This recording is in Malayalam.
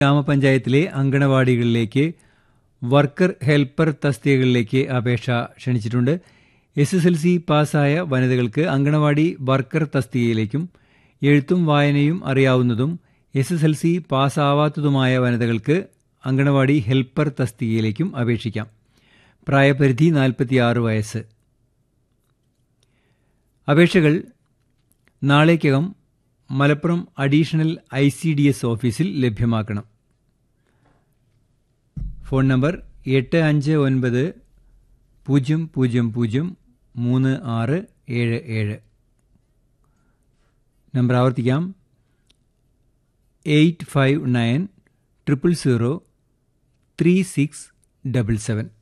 ഗ്രാമപഞ്ചായത്തിലെ അങ്കണവാടികളിലേക്ക് വർക്കർ ഹെൽപ്പർ തസ്തികകളിലേക്ക് അപേക്ഷ ക്ഷണിച്ചിട്ടുണ്ട് എസ് എസ് എൽ സി പാസ്സായ വനിതകൾക്ക് അങ്കണവാടി വർക്കർ തസ്തികയിലേക്കും എഴുത്തും വായനയും അറിയാവുന്നതും എസ് എസ് എൽ സി പാസ്സാവാത്തതുമായ വനിതകൾക്ക് അങ്കണവാടി ഹെൽപ്പർ തസ്തികയിലേക്കും അപേക്ഷിക്കാം പ്രായപരിധി നാൽപ്പത്തിയാറ് വയസ്സ് അപേക്ഷകൾ നാളേക്കകം Malappuram additional I C D S ഓഫീസിൽ ലഭ്യമാക്കണം ഫോൺ നമ്പർ എട്ട് അഞ്ച് ഒൻപത് പൂജ്യം പൂജ്യം പൂജ്യം മൂന്ന് ആറ് ഏഴ് ഏഴ് നമ്പർ ആവർത്തിക്കാം eight five nine triple zero three six double seven